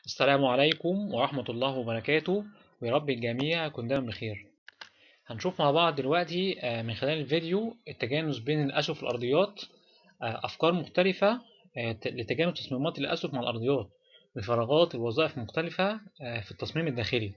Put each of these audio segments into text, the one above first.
السلام عليكم ورحمة الله وبركاته ويا رب الجميع يكون دايما بخير هنشوف مع بعض دلوقتي آه، من خلال الفيديو التجانس بين الأسقف الأرضيات آه، أفكار مختلفة آه، ت- لتجانس تصميمات الأسقف مع الأرضيات بفراغات الوظائف مختلفة آه، في التصميم الداخلي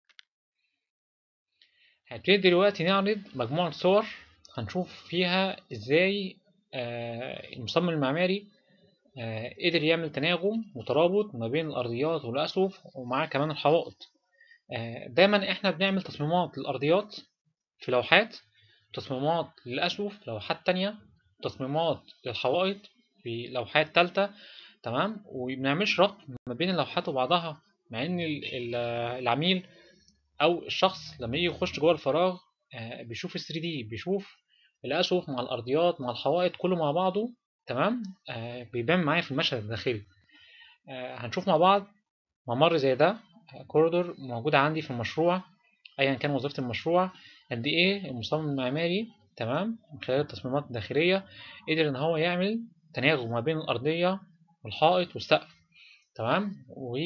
هنبتدي دلوقتي نعرض مجموعة صور هنشوف فيها إزاي آه، المصمم المعماري آه، قدر يعمل تناغم وترابط ما بين الأرضيات والأسقف ومعاه كمان الحوائط آه، دايما احنا بنعمل تصميمات للأرضيات في لوحات تصميمات للأسقف في لوحات تانية تصميمات للحوائط في لوحات تالتة تمام ومبنعملش ربط ما بين اللوحات وبعضها مع ان ال- ال- العميل او الشخص لما يجي يخش جوه الفراغ آه، بيشوف ال 3 دي بيشوف الأسقف مع الأرضيات مع الحوائط كله مع بعضه تمام آه، بيبان معايا في المشهد الداخلي آه، هنشوف مع بعض ممر زي ده كوريدور موجود عندي في المشروع ايا كان وظيفة المشروع قد ايه المصمم المعماري تمام من خلال التصميمات الداخلية قدر ان هو يعمل تناغم ما بين الارضية والحائط والسقف تمام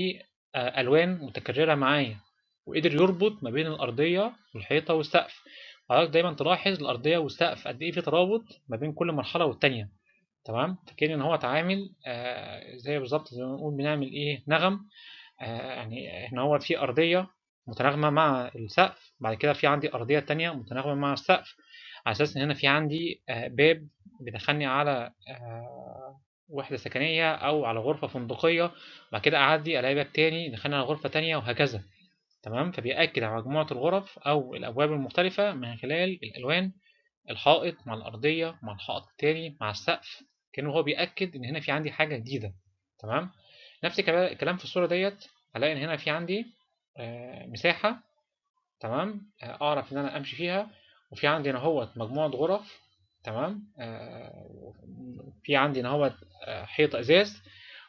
والوان متكررة معايا وقدر يربط ما بين الارضية والحيطة والسقف حضرتك دايما تلاحظ الارضية والسقف قد ايه في ترابط ما بين كل مرحلة والتانية تمام فكان ان هو اتعامل آه زي بالظبط زي ما بنقول بنعمل ايه نغم آه يعني ان هو في ارضيه متناغمه مع السقف بعد كده في عندي ارضيه تانية متناغمه مع السقف على اساس ان هنا في عندي آه باب بيدخلني على آه وحده سكنيه او على غرفه فندقيه بعد كده اعدي الاقي باب تاني يدخلني على غرفه تانية وهكذا تمام فبيأكد على مجموعه الغرف او الابواب المختلفه من خلال الالوان الحائط مع الارضيه مع الحائط التاني مع السقف كأنه هو بيأكد ان هنا في عندي حاجه جديده تمام نفس الكلا- الكلام في الصورة ديت هلاقي إن هنا في عندي آه، مساحة تمام آه، أعرف إن أنا أمشي فيها وفي عندي هنا هوت مجموعة غرف تمام آه، في عندي هنا هوت آه، حيط إزاز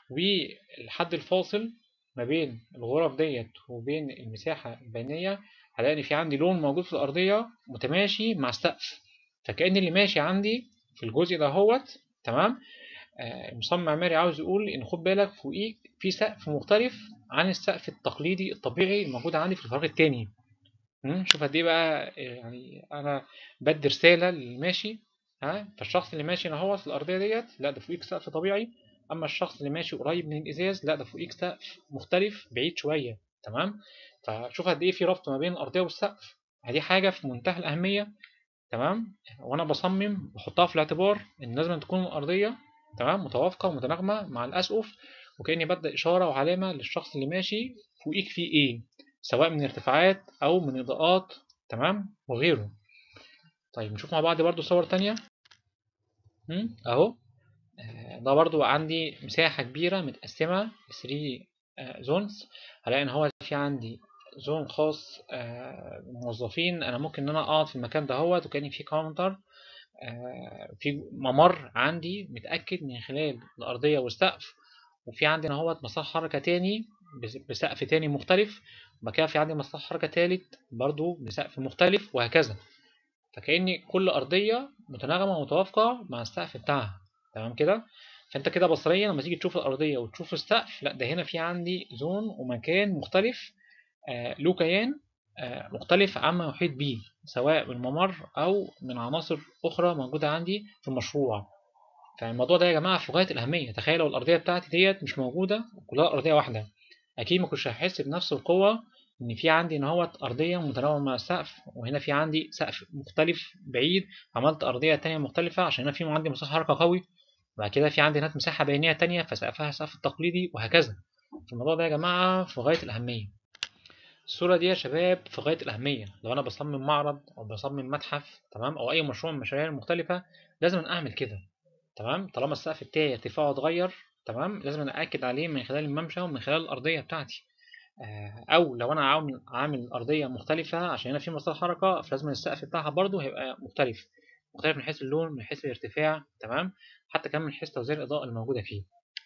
والحد الفاصل ما بين الغرف ديت وبين المساحة البينية هلاقي إن في عندي لون موجود في الأرضية متماشي مع السقف فكأن اللي ماشي عندي في الجزء ده هوت تمام آه، المصمم المعماري عاوز يقول ان خد بالك فوقيك في سقف مختلف عن السقف التقليدي الطبيعي الموجود عندي في الفراغ التاني مم، شوف قد ايه بقى آه، يعني انا بدي رساله للماشي ها فالشخص اللي ماشي هنا هو في الارضيه ديت لا ده فوقيك سقف طبيعي اما الشخص اللي ماشي قريب من الازاز لا ده فوقيك سقف مختلف بعيد شويه تمام فشوف قد ايه في ربط ما بين الارضيه والسقف دي حاجه في منتهى الاهميه تمام وانا بصمم بحطها في الاعتبار ان لازم تكون الارضيه تمام متوافقه ومتناغمه مع الاسقف وكاني بدي اشاره وعلامه للشخص اللي ماشي فوقيك في ايه سواء من ارتفاعات او من اضاءات تمام وغيره طيب نشوف مع بعض برضو صور تانية مم، اهو آه، ده برضو عندي مساحة كبيرة متقسمة ل 3 زونز هلاقي ان هو في عندي زون خاص آه، موظفين انا ممكن ان انا اقعد في المكان ده هو وكاني في كاونتر آه، في ممر عندي متأكد من خلال الأرضية والسقف وفي عندي هنا هو مسار حركة تاني بس- بسقف تاني مختلف وبعد كده في عندي مسار حركة تالت برضو بسقف مختلف وهكذا فكأن كل أرضية متناغمة ومتوافقة مع السقف بتاعها تمام كده فأنت كده بصريا لما تيجي تشوف الأرضية وتشوف السقف لا ده هنا في عندي زون ومكان مختلف آه، له كيان آه، مختلف عما يحيط به سواء من ممر أو من عناصر أخرى موجودة عندي في المشروع فالموضوع ده يا جماعة في غاية الأهمية تخيل لو الأرضية بتاعتي ديت مش موجودة وكلها أرضية واحدة أكيد ما كنتش هحس بنفس القوة إن في عندي إن هو أرضية متناوبة مع السقف وهنا في عندي سقف مختلف بعيد عملت أرضية تانية مختلفة عشان هنا في عندي مساحة حركة قوي وبعد كده في عندي هناك مساحة بينية تانية فسقفها السقف التقليدي وهكذا الموضوع ده يا جماعة في غاية الأهمية الصورة دي يا شباب في غاية الأهمية لو أنا بصمم معرض أو بصمم متحف تمام أو أي مشروع من المشاريع المختلفة لازم أعمل كده تمام طالما السقف بتاعي ارتفاعه اتغير تمام لازم أنا أأكد عليه من خلال الممشى ومن خلال الأرضية بتاعتي آه، أو لو أنا عامل عامل أرضية مختلفة عشان هنا في مسار حركة فلازم السقف بتاعها برضو هيبقى مختلف مختلف من حيث اللون من حيث الارتفاع تمام حتى كمان من حيث توزيع الإضاءة الموجودة فيه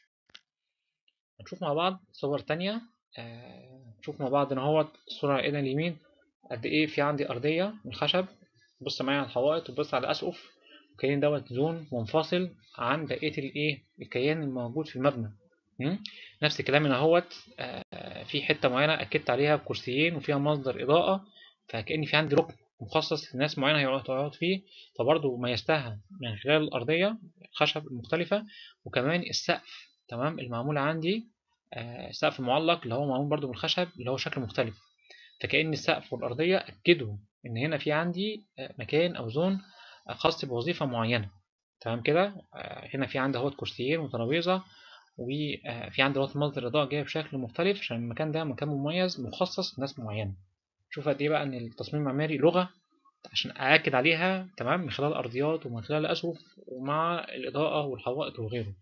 هنشوف مع بعض صور تانية آه، نشوف مع بعض ان هو الصورة على ايدنا اليمين قد ايه في عندي ارضية من خشب بص معايا على الحوائط وبص على الاسقف وكاين دوت زون منفصل عن بقية الايه الكيان الموجود في المبنى م? نفس الكلام هنا اهوت آه، آه، في حتة معينة أكدت عليها بكرسيين وفيها مصدر إضاءة فكأني في عندي ركن مخصص لناس معينة هيقعد فيه فبرضه ميزتها من خلال الأرضية خشب مختلفة وكمان السقف تمام المعمول عندي آه، سقف معلق اللي هو معمول برضه بالخشب اللي هو شكل مختلف فكأن السقف والأرضية أكدوا إن هنا في عندي آه، مكان أو زون خاص بوظيفة معينة تمام كده هنا في عندي اهوت كرسيين وترابيزة وفي عندي دلوقتي مصدر إضاءة جاي بشكل مختلف عشان المكان ده مكان مميز مخصص لناس معينة شوف قد إيه بقى إن التصميم المعماري لغة عشان أأكد عليها تمام من خلال الأرضيات ومن خلال الأسقف ومع الإضاءة والحوائط وغيره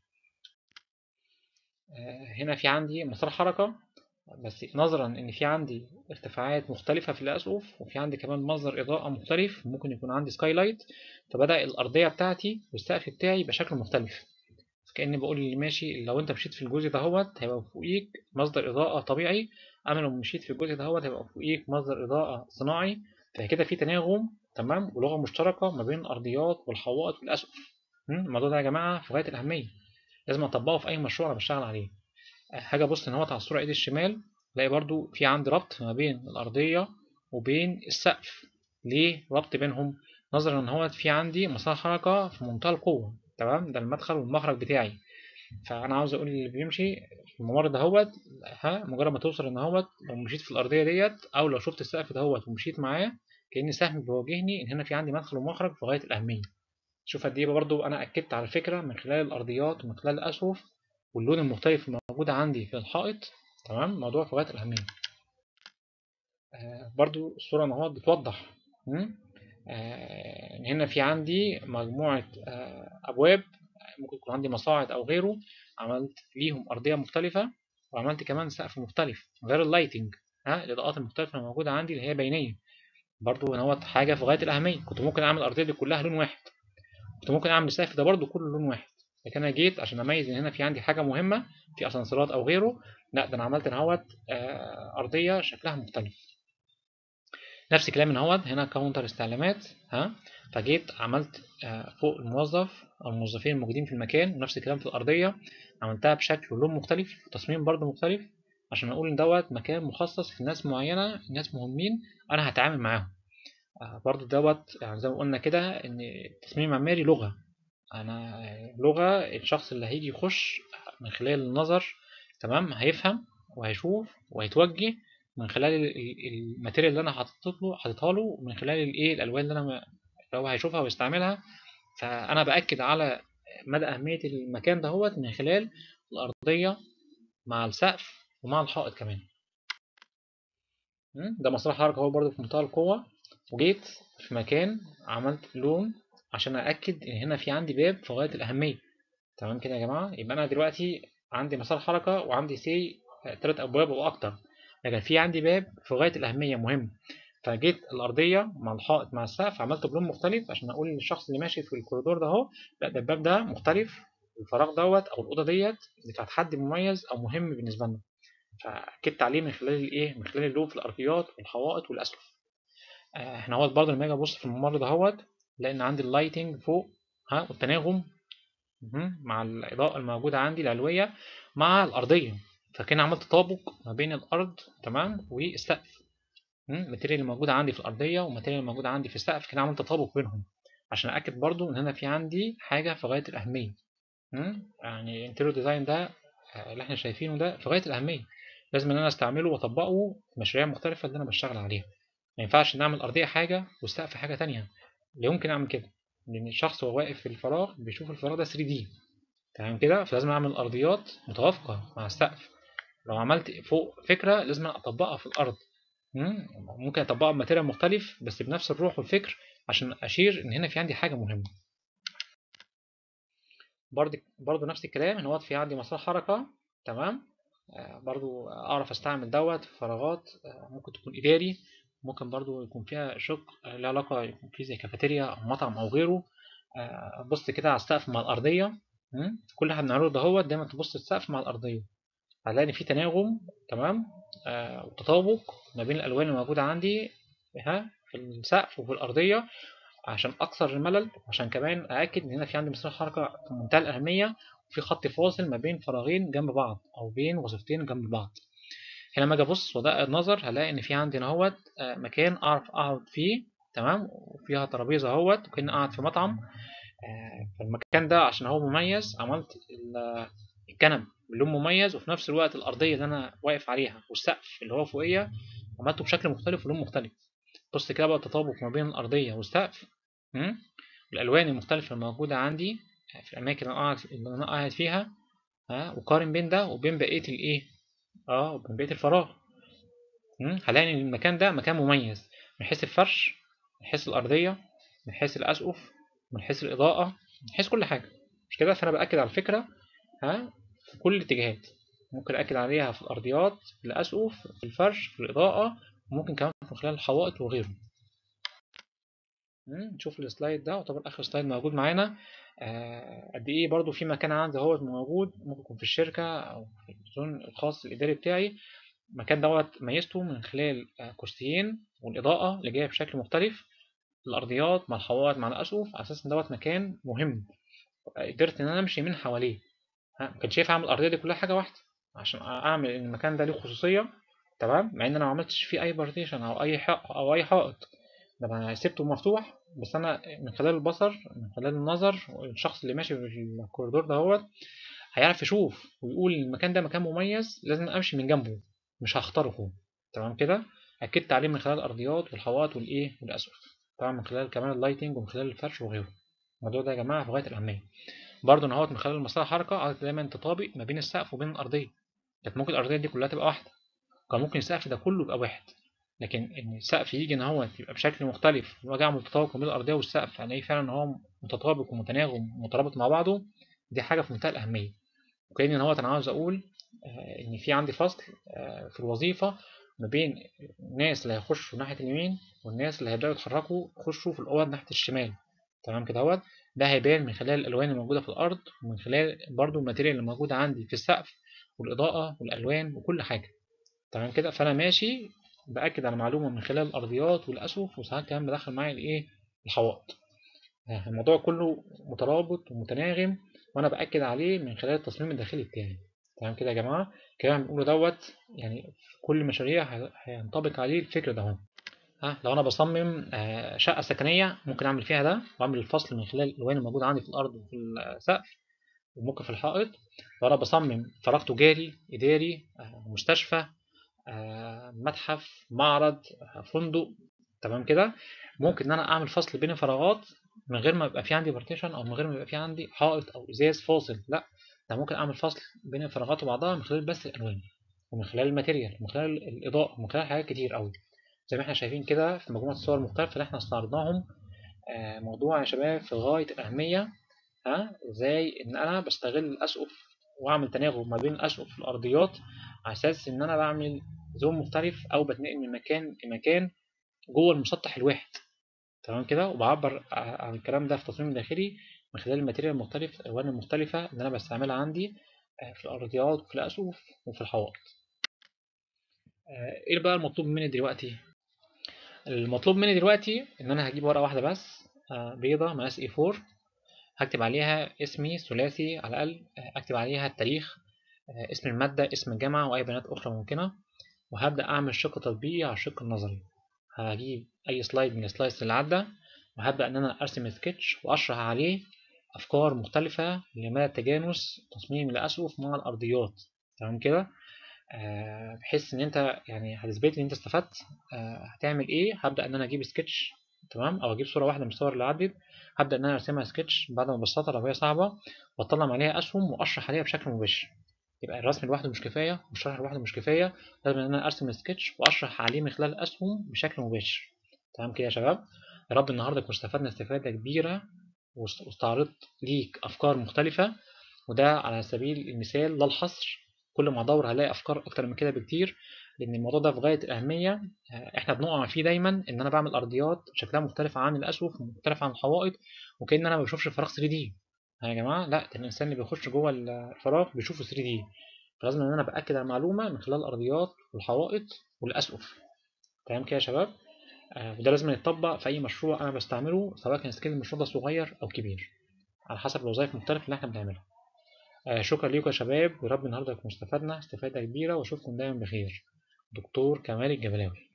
هنا في عندي مسار حركة بس نظرا إن في عندي ارتفاعات مختلفة في الأسقف وفي عندي كمان مصدر إضاءة مختلف ممكن يكون عندي سكاي لايت فبدأ الأرضية بتاعتي والسقف بتاعي بشكل مختلف كأني بقول اللي ماشي لو انت مشيت في الجزء دهوت هيبقى فوقيك مصدر إضاءة طبيعي أما لو مشيت في الجزء دهوت هيبقى فوقيك مصدر إضاءة صناعي فكده في تناغم تمام ولغة مشتركة ما بين الأرضيات والحوائط والأسقف الموضوع ده يا جماعة في غاية الأهمية لازم أطبقه في أي مشروع أنا بشتغل عليه حاجة بص إن هو على الصورة إيد الشمال تلاقي برضو في عندي ربط ما بين الأرضية وبين السقف ليه ربط بينهم نظرا إن هو في عندي مسار حركة في منتهى القوة تمام ده المدخل والمخرج بتاعي فانا عاوز اقول اللي بيمشي في الممر دهوت ها مجرد ما توصل ان هوت لو مشيت في الارضيه ديت او لو شفت السقف دهوت ومشيت معاه كأن سهم بيواجهني ان هنا في عندي مدخل ومخرج في غايه الاهميه شوف قد ايه برضو انا اكدت على الفكره من خلال الارضيات ومن خلال الاسقف واللون المختلف الموجود عندي في الحائط تمام موضوع في غايه الاهميه آه برضو الصوره اهوت بتوضح آه هنا في عندي مجموعة آه أبواب ممكن يكون عندي مصاعد أو غيره عملت ليهم أرضية مختلفة وعملت كمان سقف مختلف غير اللايتنج ها الإضاءات المختلفة الموجودة عندي اللي هي بينية برضو هو حاجة في غاية الأهمية كنت ممكن أعمل الأرضية دي كلها لون واحد كنت ممكن أعمل السقف ده برضو كله لون واحد لكن أنا جيت عشان أميز إن هنا في عندي حاجة مهمة في أسانسيرات أو غيره لا ده أنا عملت هنا آه أرضية شكلها مختلف نفس الكلام اهوت هنا كاونتر استعلامات ها فجيت عملت فوق الموظف او الموظفين الموجودين في المكان ونفس الكلام في الارضيه عملتها بشكل ولون مختلف وتصميم برضه مختلف عشان اقول ان دوت مكان مخصص لناس معينه ناس مهمين انا هتعامل معاهم برضه دوت يعني زي ما قلنا كده ان التصميم المعماري لغه انا لغه الشخص اللي هيجي يخش من خلال النظر تمام هيفهم وهيشوف وهيتوجه من خلال الماتيريال اللي انا حاطط له حاططها له من خلال الايه الالوان اللي انا لو هيشوفها ويستعملها فانا باكد على مدى اهميه المكان دهوت من خلال الارضيه مع السقف ومع الحائط كمان ده مسرح حركه هو برضو في منتهى القوه وجيت في مكان عملت لون عشان أأكد إن هنا في عندي باب في غاية الأهمية تمام كده يا جماعة يبقى أنا دلوقتي عندي مسار حركة وعندي سي تلات أبواب أو أكتر لكن في عندي باب في غاية الأهمية مهم فجيت الأرضية مع الحائط مع السقف عملت بلون مختلف عشان أقول للشخص اللي ماشي في الكوريدور ده أهو لا ده الباب ده مختلف الفراغ دوت أو الأوضة ديت بتاعت حد مميز أو مهم بالنسبة لنا فأكدت عليه من خلال الإيه من خلال اللون في الأرضيات والحوائط والأسقف احنا اهوت برضه لما اجي ابص في الممر دهوت لان عندي اللايتنج فوق ها والتناغم مع الاضاءه الموجوده عندي العلويه مع الارضيه فكان عملت تطابق ما بين الارض تمام والسقف الماتيريال اللي موجوده عندي في الارضيه والماتيريال اللي موجوده عندي في السقف كان عملت تطابق بينهم عشان اكد برضو ان هنا في عندي حاجه في غايه الاهميه يعني الانتيريور ديزاين ده اللي احنا شايفينه ده في غايه الاهميه لازم ان انا استعمله واطبقه في مشاريع مختلفه اللي انا بشتغل عليها ما ينفعش نعمل أرضية حاجة والسقف حاجة تانية لا يمكن أعمل كده لأن الشخص وهو واقف في الفراغ بيشوف الفراغ ده 3D تمام كده فلازم أعمل أرضيات متوافقة مع السقف لو عملت فوق فكرة لازم أطبقها في الأرض ممكن أطبقها بماتيريال مختلف بس بنفس الروح والفكر عشان أشير إن هنا في عندي حاجة مهمة برضه برضه نفس الكلام إن هو في عندي مسار حركة تمام برضو أعرف أستعمل دوت في فراغات ممكن تكون إداري ممكن برضو يكون فيها شق له علاقة يكون فيه زي كافيتيريا أو مطعم أو غيره بص كده على السقف مع الأرضية كل اللي احنا بنعمله ده هو دايما تبص السقف مع الأرضية هتلاقي إن في تناغم تمام آه وتطابق ما بين الألوان الموجودة عندي ها في السقف وفي الأرضية عشان أكثر الملل وعشان كمان أأكد إن هنا في عندي مسار حركة في منتهى الأهمية وفي خط فاصل ما بين فراغين جنب بعض أو بين وظيفتين جنب بعض هنا لما اجي ابص وادقق النظر هلاقي ان في عندي اهوت آه، مكان اعرف اقعد فيه تمام وفيها ترابيزه اهوت وكأني قاعد في مطعم آه، فالمكان ده عشان هو مميز عملت ال- الكنب بلون مميز وفي نفس الوقت الارضيه اللي انا واقف عليها والسقف اللي هو فوقيه عملته بشكل مختلف ولون مختلف بص كده بقى التطابق ما بين الارضيه والسقف م? الالوان المختلفه الموجوده عندي في الاماكن اللي انا قاعد اللي انا قاعد فيها ها وقارن بين ده وبين بقيه الايه اه وبين بقيه الفراغ م? هلاقي ان المكان ده مكان مميز من حيث الفرش من حيث الارضيه من حيث الاسقف من حيث الاضاءه من حيث كل حاجه مش كده فانا باكد على الفكره ها في كل الاتجاهات ممكن اكد عليها في الارضيات في الاسقف في الفرش في الاضاءه وممكن كمان من خلال الحوائط وغيره مم، نشوف السلايد ده يعتبر اخر سلايد موجود معانا آه، قد ايه برضو في مكان عندي هو موجود ممكن يكون في الشركه او في الزون الخاص الاداري بتاعي المكان دوت ميزته من خلال آه، كرسيين والاضاءه اللي جايه بشكل مختلف الارضيات مع الحوائط مع الاسقف على اساس ان دوت مكان مهم قدرت ان انا امشي من حواليه ها، ما كانش ينفع اعمل الارضيه دي كلها حاجه واحده عشان اعمل ان المكان ده له خصوصيه تمام مع ان انا ما عملتش فيه اي بارتيشن او اي حائط او اي حائط ده انا سبته مفتوح بس انا من خلال البصر من خلال النظر الشخص اللي ماشي في الكوريدور ده هو هيعرف يشوف ويقول المكان ده مكان مميز لازم امشي من جنبه مش هخترقه تمام كده اكدت عليه من خلال الارضيات والحوائط والايه والاسقف طبعا من خلال كمان اللايتنج ومن خلال الفرش وغيره الموضوع ده يا جماعه في غايه الاهميه برضه ان هو من خلال المسار حركه عايز دايما تطابق ما بين السقف وبين الارضيه كانت ممكن الارضيه دي كلها تبقى واحده كان ممكن السقف ده كله يبقى واحد لكن ان السقف يجي ان هو يبقى بشكل مختلف واجي اعمل تطابق بين الارضيه والسقف الاقي فعلا ان هو متطابق ومتناغم ومترابط مع بعضه دي حاجه في منتهى الاهميه وكأن ان هو انا عاوز اقول آه، ان في عندي فصل آه، في الوظيفه ما بين الناس اللي هيخشوا ناحيه اليمين والناس اللي هيبداوا يتحركوا يخشوا في الاوض ناحيه الشمال تمام كده اهوت ده هيبان من خلال الالوان الموجوده في الارض ومن خلال برضو الماتيريال اللي موجوده عندي في السقف والاضاءه والالوان وكل حاجه تمام كده فانا ماشي باكد على معلومه من خلال الارضيات والاسقف وساعات كمان بدخل معايا الايه الحوائط آه، الموضوع كله مترابط ومتناغم وانا باكد عليه من خلال التصميم الداخلي بتاعي تمام كده يا جماعه الكلام بنقوله دوت يعني في كل مشاريع ه- هينطبق عليه الفكر ده هو ها لو انا بصمم آه، شقه سكنيه ممكن اعمل فيها ده واعمل الفصل من خلال الالوان الموجوده عندي في الارض وفي السقف وممكن في الحائط لو انا بصمم فراغ تجاري اداري آه، مستشفى آه، متحف معرض آه، فندق تمام كده ممكن ان انا اعمل فصل بين الفراغات من غير ما يبقى في عندي بارتيشن او من غير ما يبقى في عندي حائط او ازاز فاصل لا ده ممكن اعمل فصل بين الفراغات وبعضها من خلال بس الالوان ومن خلال الماتيريال ومن خلال الاضاءه ومن خلال حاجات كتير قوي زي ما احنا شايفين كده في مجموعه الصور المختلفه اللي احنا استعرضناهم آه، موضوع يا شباب في غايه الاهميه ها ازاي ان انا بستغل الاسقف واعمل تناغم ما بين الاسقف في الارضيات على اساس ان انا بعمل زون مختلف او بتنقل من مكان لمكان جوه المسطح الواحد تمام كده وبعبر ع- عن الكلام ده في التصميم الداخلي من خلال الماتيريال المختلف الالوان المختلفه اللي انا بستعملها عندي آه، في الارضيات وفي الاسقف وفي الحوائط آه، ايه بقى المطلوب مني دلوقتي المطلوب مني دلوقتي ان انا هجيب ورقه واحده بس آه، بيضه مقاس اي 4 هكتب عليها اسمي ثلاثي على الاقل آه، اكتب عليها التاريخ آه، اسم الماده اسم الجامعه واي بيانات اخرى ممكنه وهبدا اعمل شق تطبيقي على الشق النظري هجيب اي سلايد من السلايدز اللي عدى وهبدا ان انا ارسم سكتش واشرح عليه افكار مختلفه لمدى تجانس تصميم الاسقف مع الارضيات تمام كده آه، بحيث ان انت يعني هتثبت لي ان انت استفدت آه، هتعمل ايه هبدا ان انا اجيب سكتش تمام او اجيب صوره واحده من الصور اللي عدت هبدا ان انا ارسمها سكتش بعد ما ابسطها لو هي صعبه واطلع عليها اسهم واشرح عليها بشكل مباشر يبقى الرسم لوحده مش كفايه والشرح لوحده مش كفايه لازم ان انا ارسم السكتش واشرح عليه من خلال الاسهم بشكل مباشر تمام كده يا شباب يا رب النهارده تكون استفدنا استفاده كبيره واست- واستعرضت ليك افكار مختلفه وده على سبيل المثال لا الحصر كل ما ادور هلاقي افكار اكتر من كده بكتير لان الموضوع ده في غايه الاهميه آه، احنا بنقع فيه دايما ان انا بعمل ارضيات شكلها مختلف عن الاسقف ومختلف عن الحوائط وكأن انا ما بشوفش فراغ 3 دي يا جماعه لا ده الانسان اللي بيخش جوه الفراغ بيشوفه 3 دي فلازم ان انا باكد على المعلومه من خلال الارضيات والحوائط والاسقف تمام كده يا شباب آه، وده لازم يتطبق في اي مشروع انا بستعمله سواء كان سكيل المشروع ده صغير او كبير على حسب الوظائف المختلفه اللي احنا بنعملها آه، شكرا ليكم يا شباب ورب النهارده يكون استفدنا استفاده كبيره واشوفكم دايما بخير دكتور كمال الجبلاوي